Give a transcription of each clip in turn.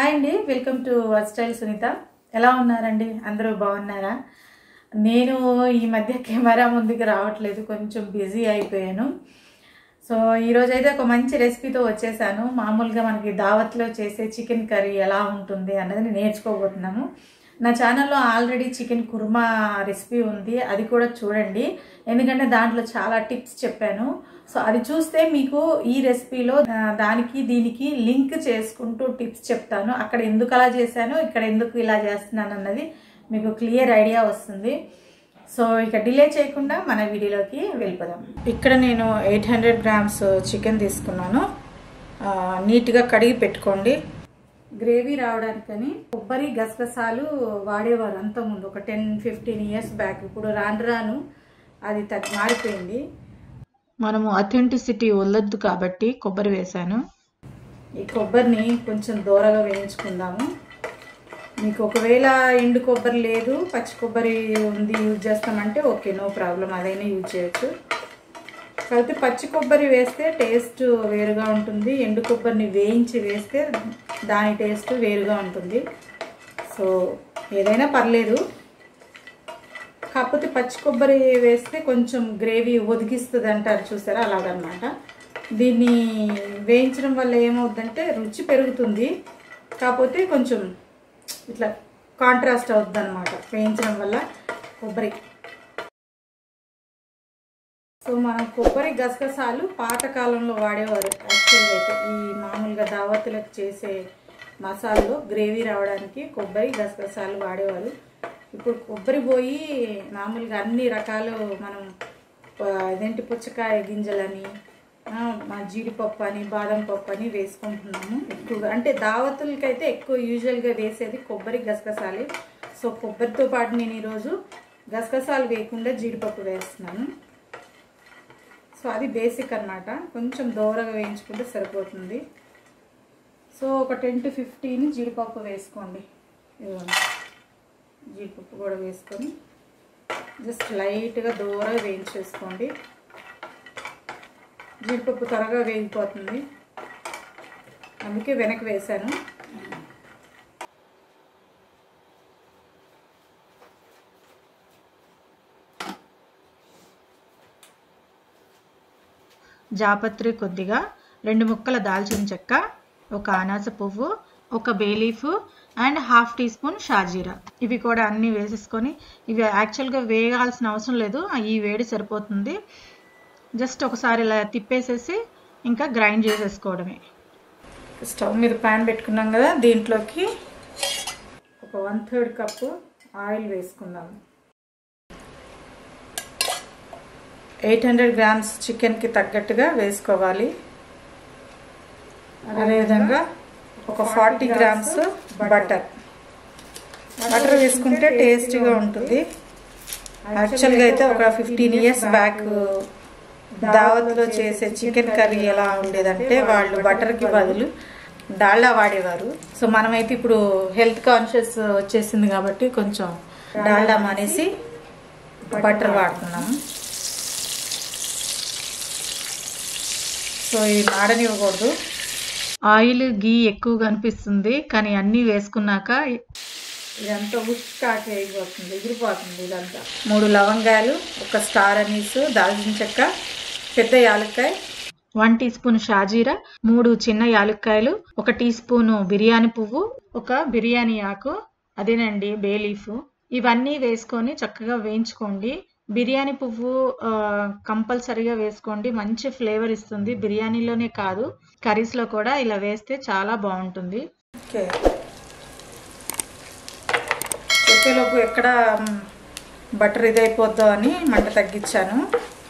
Hi అండి welcome to style Sunitha ఎలా ఉన్నారండి అందరూ బాగున్నారా నేను ఈ మధ్య కెమెరా ముందుకు రావట్లేదు కొంచెం బిజీ అయిపోయాను సో ఈరోజు అయితే ఒక మంచి రెసిపీతో వచ్చేసాను మామూలుగా మనకి దావత్లో చేసే చికెన్ కర్రీ ఎలా ఉంటుంది అన్నది నేర్చుకోబోతున్నాము నా ఛానల్లో ఆల్రెడీ చికెన్ కుర్మా రెసిపీ ఉంది అది కూడా చూడండి ఎందుకంటే దాంట్లో చాలా టిప్స్ చెప్పాను సో అది చూస్తే మీకు ఈ రెసిపీలో ఆ, దానికి దీనికి లింక్ చేసుకుంటూ టిప్స్ చెప్తాను అక్కడ ఎందుకు అలా చేశాను ఇక్కడ ఎందుకు ఇలా చేస్తున్నాను అన్నది మీకు క్లియర్ ఐడియా వస్తుంది సో ఇక డిలే చేయకుండా మన వీడియోలోకి వెళ్ళిపోదాం ఇక్కడ నేను ఎయిట్ హండ్రెడ్ గ్రామ్స్ చికెన్ తీసుకున్నాను ఆ, నీట్గా కడిగి పెట్టుకోండి గ్రేవీ రావడానికని కొబ్బరి గసగసాలు వాడేవారు అంతకుముందు ఒక టెన్ ఫిఫ్టీన్ ఇయర్స్ బ్యాక్ ఇప్పుడు రాను రాను అది తగ్గి మారిపోయింది మనము అథెంటిసిటీ వదలొద్దు కాబట్టి కొబ్బరి వేశాను ఈ కొబ్బరిని కొంచెం దూరగా వేయించుకుందాము మీకు ఒకవేళ ఎండు కొబ్బరి లేదు పచ్చి కొబ్బరి ఉంది యూజ్ చేస్తామంటే ఓకే నో ప్రాబ్లం అదైనా యూజ్ చేయొచ్చు కాకపోతే పచ్చి కొబ్బరి వేస్తే టేస్ట్ వేరుగా ఉంటుంది ఎండు కొబ్బరిని వేయించి వేస్తే దాని టేస్ట్ వేరుగా ఉంటుంది సో ఏదైనా పర్లేదు కాకపోతే పచ్చి కొబ్బరి వేస్తే కొంచెం గ్రేవీ ఒదిగిస్తుంది అంటారు చూసారా అలాగనమాట దీన్ని వేయించడం వల్ల ఏమవుద్దంటే రుచి పెరుగుతుంది కాకపోతే కొంచెం ఇట్లా కాంట్రాస్ట్ అవుతుంది అనమాట వేయించడం వల్ల కొబ్బరి సో మనం కొబ్బరి గసగసాలు పాతకాలంలో వాడేవారు యాక్చువల్గా అయితే ఈ మామూలుగా దావతులకు చేసే మసాలాలో గ్రేవీ రావడానికి కొబ్బరి గసగసాలు వాడేవారు ఇప్పుడు కొబ్బరి పోయి మామూలుగా అన్ని రకాలు మనం ప- ఇదేంటి పుచ్చకాయ గింజలని ఆ, మా జీడిపప్పు అని బాదం పప్పు అని వేసుకుంటున్నాము ఎక్కువగా అంటే దావతులకైతే ఎక్కువ యూజువల్గా వేసేది కొబ్బరి గసగసాలే సో కొబ్బరితో పాటు నేను ఈరోజు గసగసాలు వేయకుండా జీడిపప్పు వేస్తున్నాను సో అది బేసిక్ అన్నమాట కొంచెం దూరగా వేయించుకుంటే సరిపోతుంది సో ఒక టెన్ టు ఫిఫ్టీన్ జీడిపప్పు వేసుకోండి ఇదిగోండి. జీడిపప్పు కూడా వేసుకొని జస్ట్ లైట్గా దూరగా వేయించేసుకోండి జీడిపప్పు త్వరగా వేగిపోతుంది అందుకే వెనక్కి వేశాను జాపత్రి కొద్దిగా రెండు ముక్కల దాల్చిన చెక్క ఒక అనాస పువ్వు ఒక bay leaf and half teaspoon షాజీరా ఇవి కూడా అన్నీ వేసేసుకొని ఇవి యాక్చువల్గా వేయాల్సిన అవసరం లేదు ఈ వేడి సరిపోతుంది జస్ట్ ఒకసారి ఇలా తిప్పేసేసి ఇంకా గ్రైండ్ చేసేసుకోవడమే స్టవ్ మీద ప్యాన్ పెట్టుకున్నాం కదా దీంట్లోకి ఒక వన్ థర్డ్ కప్పు ఆయిల్ వేసుకుందాము ఎయిట్ హండ్రెడ్ గ్రామ్స్ చికెన్కి తగ్గట్టుగా వేసుకోవాలి అదేవిధంగా ఒక ఫార్టీ గ్రామ్స్ బటర్ బటర్ వేసుకుంటే టేస్టీగా ఉంటుంది యాక్చువల్గా అయితే ఒక ఫిఫ్టీన్ ఇయర్స్ బ్యాక్ దావత్లో చేసే చికెన్ కర్రీ ఎలా ఉండేదంటే వాళ్ళు బటర్కి బదులు డాల్డా వాడేవారు సో మనమైతే ఇప్పుడు హెల్త్ కాన్షియస్ వచ్చేసింది కాబట్టి కొంచెం డాల్డా మానేసి బటర్ వాడుతున్నాము సో ఇది మాడనివ్వకూడదు ఆయిల్ గీ ఎక్కువ కనిపిస్తుంది కానీ అన్నీ వేసుకున్నాక ఇదంతా ఉష్కాకి అయిపోతుంది ఎగిరిపోతుంది ఇదంతా మూడు లవంగాలు ఒక స్టార్ అనీస్ దాల్చిన చెక్క పెద్ద యాలక్కాయ వన్ టీ స్పూన్ షాజీరా మూడు చిన్న యాలక్కాయలు ఒక టీ స్పూన్ బిర్యానీ పువ్వు ఒక బిర్యానీ ఆకు అదేనండి బే లీఫ్ ఇవన్నీ వేసుకొని చక్కగా వేయించుకోండి బిర్యానీ పువ్వు ఆ, కంపల్సరీగా వేసుకోండి మంచి ఫ్లేవర్ ఇస్తుంది బిర్యానీలోనే కాదు కర్రీస్లో కూడా ఇలా వేస్తే చాలా బాగుంటుంది ఓకే చెప్పేలోపు ఎక్కడ మ్, బటర్ ఇదైపోద్దో అని మంట తగ్గించాను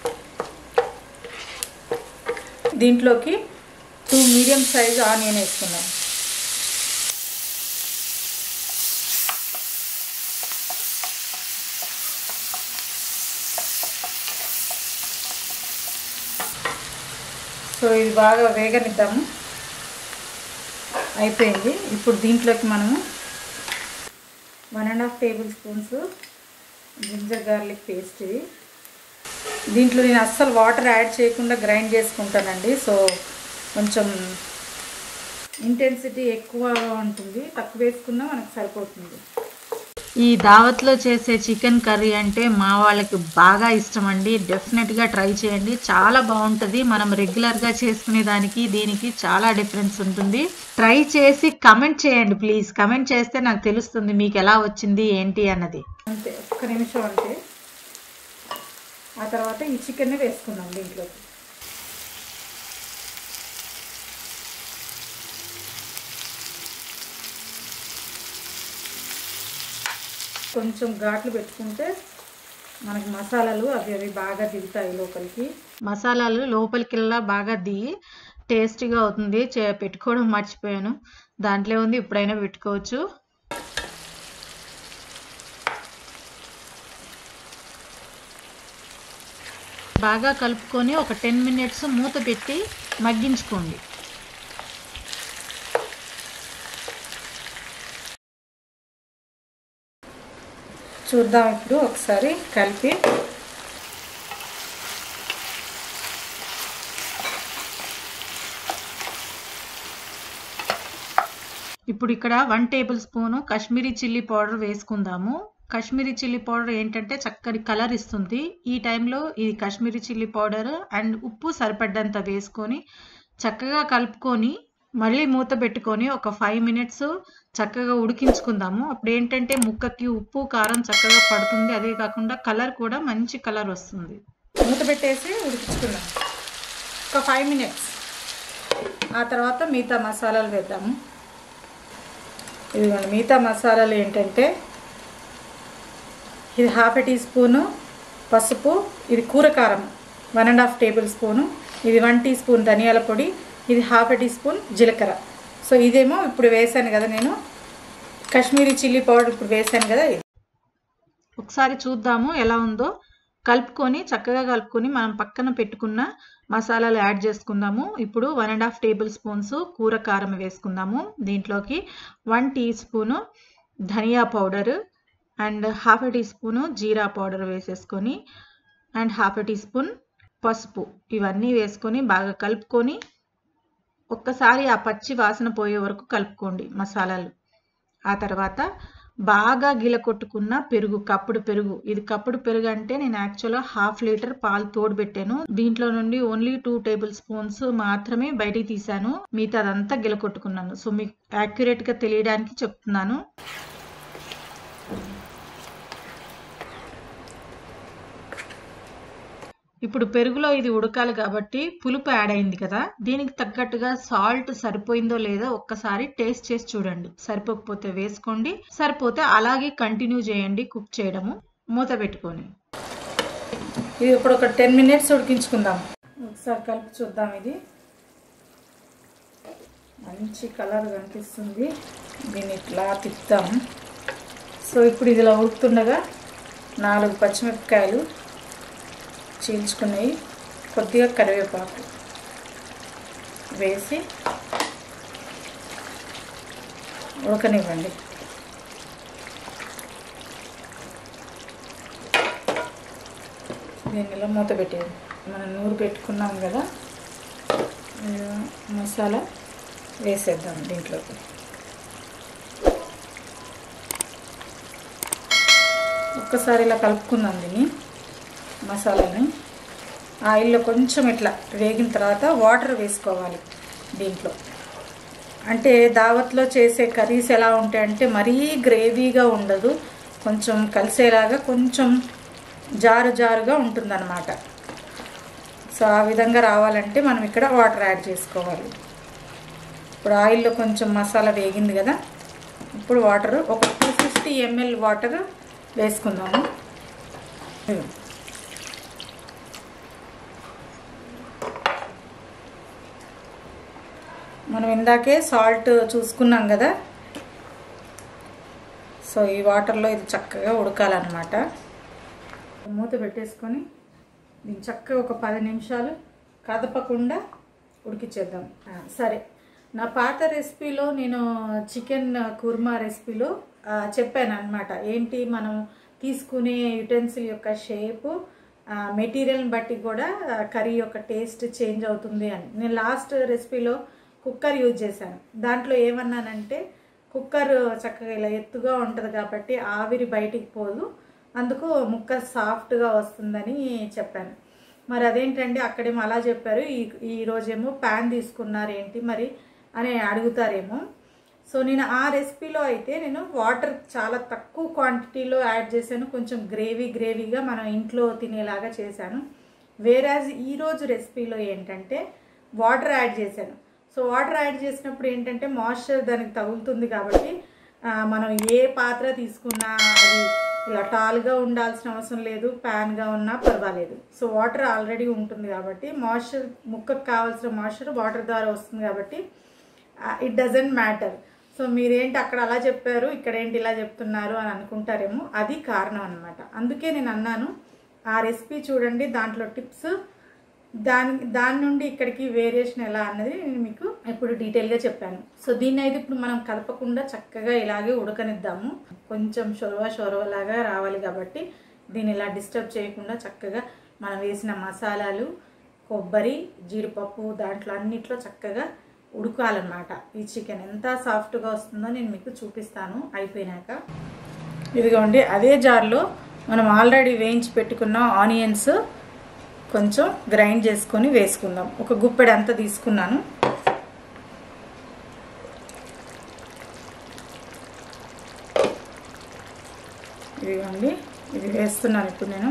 దీంట్లోకి టూ మీడియం సైజ్ ఆనియన్ వేసుకున్నాను సో ఇది బాగా వేగనిద్దాము అయిపోయింది ఇప్పుడు దీంట్లోకి మనము one and half tablespoons ginger garlic paste ఇది దీంట్లో నేను అస్సలు వాటర్ యాడ్ చేయకుండా గ్రైండ్ చేసుకుంటానండి సో కొంచెం ఇంటెన్సిటీ ఎక్కువగా ఉంటుంది తక్కువ వేసుకున్నా మనకు సరిపోతుంది ఈ దావత్లో చేసే చికెన్ కర్రీ అంటే మా వాళ్ళకి బాగా ఇష్టం అండి డెఫినెట్గా ట్రై చేయండి చాలా బాగుంటుంది మనం రెగ్యులర్గా చేసుకునే దానికి దీనికి చాలా డిఫరెన్స్ ఉంటుంది ట్రై చేసి కమెంట్ చేయండి ప్లీజ్ కమెంట్ చేస్తే నాకు తెలుస్తుంది మీకు ఎలా వచ్చింది ఏంటి అన్నది అంతే ఒక్క నిమిషం అంతే ఆ తర్వాత ఈ చికెన్ని వేసుకున్నాం దీంట్లోకి కొంచెం ఘాట్లు పెట్టుకుంటే మనకి మసాలాలు అవి అవి బాగా దిగుతాయి లోపలికి మసాలాలు లోపలికెల్లా బాగా దిగి టేస్టీగా అవుతుంది చే పెట్టుకోవడం మర్చిపోయాను దాంట్లో ఉంది ఇప్పుడైనా పెట్టుకోవచ్చు బాగా కలుపుకొని ఒక టెన్ మినిట్స్ మూత పెట్టి మగ్గించుకోండి చూద్దాం ఇప్పుడు ఒకసారి కలిపి ఇప్పుడు ఇక్కడ one tablespoon Kashmiri chilli powder వేసుకుందాము కాశ్మీరీ చిల్లీ పౌడర్ ఏంటంటే చక్కటి కలర్ ఇస్తుంది ఈ టైంలో ఈ కాశ్మీరీ చిల్లీ పౌడర్ అండ్ ఉప్పు సరిపడ్డంత వేసుకొని చక్కగా కలుపుకొని మళ్ళీ మూత పెట్టుకొని ఒక ఫైవ్ మినిట్స్ చక్కగా ఉడికించుకుందాము అప్పుడు ఏంటంటే ముక్కకి ఉప్పు కారం చక్కగా పడుతుంది అదే కాకుండా కలర్ కూడా మంచి కలర్ వస్తుంది మూత పెట్టేసి ఉడికించుకుందాం ఒక ఫైవ్ మినిట్స్ ఆ తర్వాత మిగతా మసాలాలు వేద్దాము ఇదిగోండి మిగతా మసాలాలు ఏంటంటే ఇది హాఫ్ ఏ టీ స్పూను పసుపు ఇది కూరకారం one and half tablespoon ఇది వన్ టీ స్పూన్ ధనియాల పొడి ఇది హాఫ్ ఏ టీ స్పూన్ జీలకర్ర సో ఇదేమో ఇప్పుడు వేసాను కదా నేను కాశ్మీరీ చిల్లీ పౌడర్ ఇప్పుడు వేసాను కదా ఇది ఒకసారి చూద్దాము ఎలా ఉందో కలుపుకొని చక్కగా కలుపుకొని మనం పక్కన పెట్టుకున్న మసాలాలు యాడ్ చేసుకుందాము ఇప్పుడు one and half tablespoons కూర కారం వేసుకుందాము దీంట్లోకి వన్ టీ స్పూను ధనియా powder and half a teaspoon జీరా పౌడర్ వేసేసుకొని and half a teaspoon పసుపు ఇవన్నీ వేసుకొని బాగా కలుపుకొని ఒక్కసారి ఆ పచ్చి వాసన పోయే వరకు కలుపుకోండి మసాలాలు ఆ తర్వాత బాగా గిలకొట్టుకున్న పెరుగు కప్పుడు పెరుగు ఇది కప్పుడు పెరుగు అంటే నేను యాక్చువల్గా హాఫ్ లీటర్ పాలు తోడుపెట్టాను దీంట్లో నుండి ఓన్లీ టూ టేబుల్ స్పూన్స్ మాత్రమే బయటికి తీసాను మిగతా అదంతా గిలకొట్టుకున్నాను సో మీకు యాక్యురేట్గా తెలియడానికి చెప్తున్నాను ఇప్పుడు పెరుగులో ఇది ఉడకాలి కాబట్టి పులుపు యాడ్ అయింది కదా దీనికి తగ్గట్టుగా సాల్ట్ సరిపోయిందో లేదో ఒక్కసారి టేస్ట్ చేసి చూడండి సరిపోకపోతే వేసుకోండి సరిపోతే అలాగే కంటిన్యూ చేయండి కుక్ చేయడము మూత పెట్టుకొని ఇది ఇప్పుడు ఒక టెన్ మినిట్స్ ఉడికించుకుందాం ఒకసారి కలిపి చూద్దాం ఇది మంచి కలర్ కనిపిస్తుంది దీన్ని ఇట్లా తిప్పుతాం సో ఇప్పుడు ఇది ఇలా ఉడుకుతుండగా నాలుగు పచ్చిమిరపకాయలు చీల్చుకున్నాయి కొద్దిగా కరివేపాకు వేసి ఉడకనివ్వండి దీన్ని ఇలా మూత పెట్టేది మనం నూరు పెట్టుకున్నాం కదా ఇది మసాలా వేసేద్దాం దీంట్లోకి ఒక్కసారి ఇలా కలుపుకుందాం దీన్ని మసాలాని ఆయిల్లో కొంచెం ఇట్లా వేగిన తర్వాత వాటర్ వేసుకోవాలి దీంట్లో అంటే దావత్లో చేసే కర్రీస్ ఎలా ఉంటాయంటే మరీ గ్రేవీగా ఉండదు కొంచెం కలిసేలాగా కొంచెం జారు జారుగా ఉంటుందన్నమాట సో ఆ విధంగా రావాలంటే మనం ఇక్కడ వాటర్ యాడ్ చేసుకోవాలి ఇప్పుడు ఆయిల్లో కొంచెం మసాలా వేగింది కదా ఇప్పుడు వాటర్ ఒక టూ ఫిఫ్టీ ఎంఎల్ వాటర్ వేసుకుందాము మనం ఇందాకే సాల్ట్ చూసుకున్నాం కదా సో ఈ వాటర్లో ఇది చక్కగా ఉడకాలన్నమాట మూత పెట్టేసుకొని దీన్ని చక్కగా ఒక పది నిమిషాలు కదపకుండా ఉడికిచ్చేద్దాం ఆ, సరే నా పాత రెసిపీలో నేను చికెన్ కుర్మా రెసిపీలో ఆ, చెప్పాను అనమాట ఏంటి మనం తీసుకునే యుటెన్సిల్ యొక్క షేపు మెటీరియల్ని బట్టి కూడా కర్రీ యొక్క టేస్ట్ చేంజ్ అవుతుంది అని నేను లాస్ట్ రెసిపీలో కుక్కర్ యూజ్ చేశాను దాంట్లో ఏమన్నానంటే కుక్కర్ చక్కగా ఇలా ఎత్తుగా ఉంటుంది కాబట్టి ఆవిరి బయటికి పోదు అందుకు ముక్క సాఫ్ట్గా వస్తుందని చెప్పాను మరి అదేంటండి అక్కడేమో అలా చెప్పారు ఈ ఈ రోజేమో ప్యాన్ తీసుకున్నారు ఏంటి మరి అని అడుగుతారేమో సో నేను ఆ రెసిపీలో అయితే నేను వాటర్ చాలా తక్కువ క్వాంటిటీలో యాడ్ చేశాను కొంచెం గ్రేవీ గ్రేవీగా మనం ఇంట్లో తినేలాగా చేశాను వేరాజ్ ఈరోజు రెసిపీలో ఏంటంటే వాటర్ యాడ్ చేశాను సో వాటర్ యాడ్ చేసినప్పుడు ఏంటంటే మాయిశ్చర్ దానికి తగులుతుంది కాబట్టి ఆ, మనం ఏ పాత్ర తీసుకున్నా అది ఇలా టాల్గా ఉండాల్సిన అవసరం లేదు ప్యాన్గా ఉన్నా పర్వాలేదు సో వాటర్ ఆల్రెడీ ఉంటుంది కాబట్టి మాయిశ్చర్ ముక్కకు కావాల్సిన మాయిశ్చర్ వాటర్ ద్వారా వస్తుంది కాబట్టి ఇట్ డజంట్ మ్యాటర్ సో మీరేంటి అక్కడ అలా చెప్పారు ఇక్కడ ఏంటి ఇలా చెప్తున్నారు అని అనుకుంటారేమో అది కారణం అనమాట అందుకే నేను అన్నాను ఆ రెసిపీ చూడండి దాంట్లో టిప్స్ దాని దాని నుండి ఇక్కడికి వేరియేషన్ ఎలా అన్నది నేను మీకు ఇప్పుడు డీటెయిల్గా చెప్పాను సో దీన్ని అయితే ఇప్పుడు మనం కలపకుండా చక్కగా ఇలాగే ఉడకనిద్దాము కొంచెం షొరవ షొరవలాగా రావాలి కాబట్టి దీన్ని ఇలా డిస్టర్బ్ చేయకుండా చక్కగా మనం వేసిన మసాలాలు కొబ్బరి జీడిపప్పు దాంట్లో అన్నిట్లో చక్కగా ఉడకాలన్నమాట ఈ చికెన్ ఎంత సాఫ్ట్గా వస్తుందో నేను మీకు చూపిస్తాను అయిపోయినాక ఇదిగోండి అదే జార్లో మనం ఆల్రెడీ వేయించి పెట్టుకున్న ఆనియన్స్ కొంచెం గ్రైండ్ చేసుకొని వేసుకుందాం ఒక గుప్పెడు అంతా తీసుకున్నాను ఇదిగోండి ఇది వేస్తున్నాను ఇప్పుడు నేను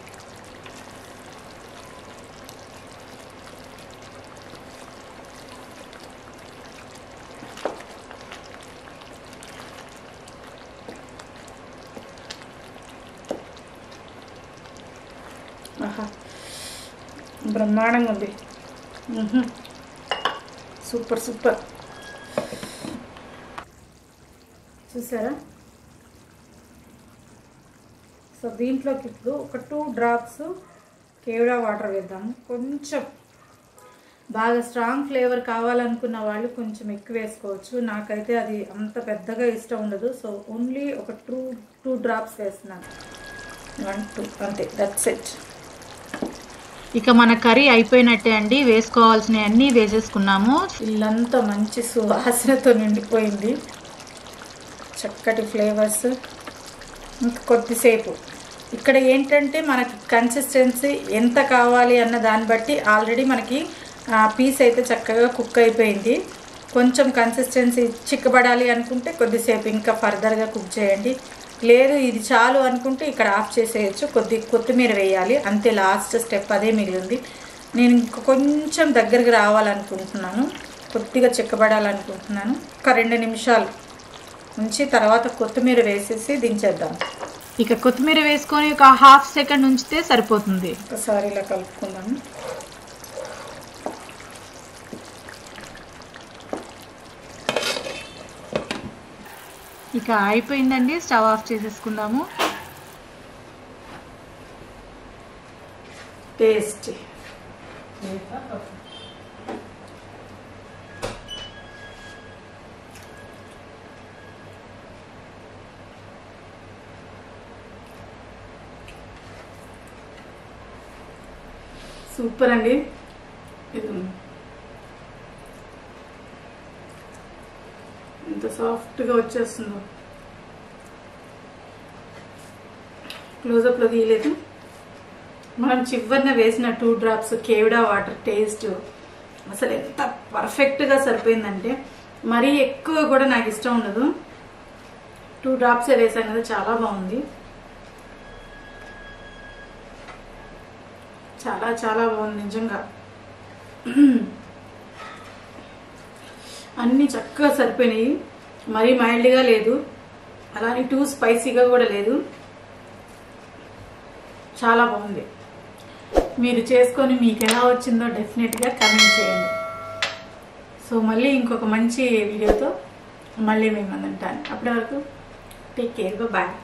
ఆహా బ్రహ్మాండంగా ఉంది మ్హూ. సూపర్ సూపర్ చూసారా సో దీంట్లోకి ఇప్పుడు ఒక టూ డ్రాప్స్ కేవడా వాటర్ వేద్దాము కొంచెం బాగా స్ట్రాంగ్ ఫ్లేవర్ కావాలనుకున్న వాళ్ళు కొంచెం ఎక్కువ వేసుకోవచ్చు నాకైతే అది అంత పెద్దగా ఇష్టం ఉండదు సో ఓన్లీ ఒక టూ టూ డ్రాప్స్ వేస్తున్నాను వన్ టూ అంతే దట్స్ ఇట్ ఇక మన కర్రీ అయిపోయినట్టే అండి వేసుకోవాల్సినవి అన్నీ వేసేసుకున్నాము ఇల్లంతా మంచి సువాసనతో నిండిపోయింది చక్కటి ఫ్లేవర్స్ ఇంకా కొద్దిసేపు ఇక్కడ ఏంటంటే మనకి కన్సిస్టెన్సీ ఎంత కావాలి అన్న దాన్ని బట్టి ఆల్రెడీ మనకి పీస్ అయితే చక్కగా కుక్ అయిపోయింది కొంచెం కన్సిస్టెన్సీ చిక్కబడాలి అనుకుంటే కొద్దిసేపు ఇంకా ఫర్దర్గా కుక్ చేయండి లేదు ఇది చాలు అనుకుంటే ఇక్కడ ఆఫ్ చేసేయచ్చు కొద్ది కొత్తిమీర వేయాలి అంతే లాస్ట్ స్టెప్ అదే మిగిలింది నేను ఇంక కొంచెం దగ్గరికి రావాలనుకుంటున్నాను కొద్దిగా చిక్కబడాలనుకుంటున్నాను ఒక రెండు నిమిషాలు ఉంచి తర్వాత కొత్తిమీర వేసేసి దించేద్దాం ఇక కొత్తిమీర వేసుకొని ఒక హాఫ్ సెకండ్ ఉంచితే సరిపోతుంది ఒకసారి ఇలా కలుపుకుందాము ఇక అయిపోయిందండి స్టవ్ ఆఫ్ చేసేసుకుందాము టేస్ట్ సూపర్ అండి ఇది ఎంత సాఫ్ట్గా వచ్చేస్తుందో క్లోజప్లో తీయలేదు మనం చివరిన వేసిన టూ డ్రాప్స్ కేవడా వాటర్ టేస్ట్ అసలు ఎంత పర్ఫెక్ట్గా సరిపోయిందంటే మరీ ఎక్కువ కూడా నాకు ఇష్టం ఉండదు టూ డ్రాప్సే వేసాను కదా చాలా బాగుంది చాలా చాలా బాగుంది నిజంగా అన్నీ చక్కగా సరిపోయినాయి మరీ మైల్డ్గా లేదు అలానే టూ స్పైసీగా కూడా లేదు చాలా బాగుంది మీరు చేసుకొని మీకు ఎలా వచ్చిందో డెఫినెట్గా కమెంట్ చేయండి సో మళ్ళీ ఇంకొక మంచి వీడియోతో మళ్ళీ మేము ఉంటాను అప్పటి వరకు టేక్ కేర్ బాయ్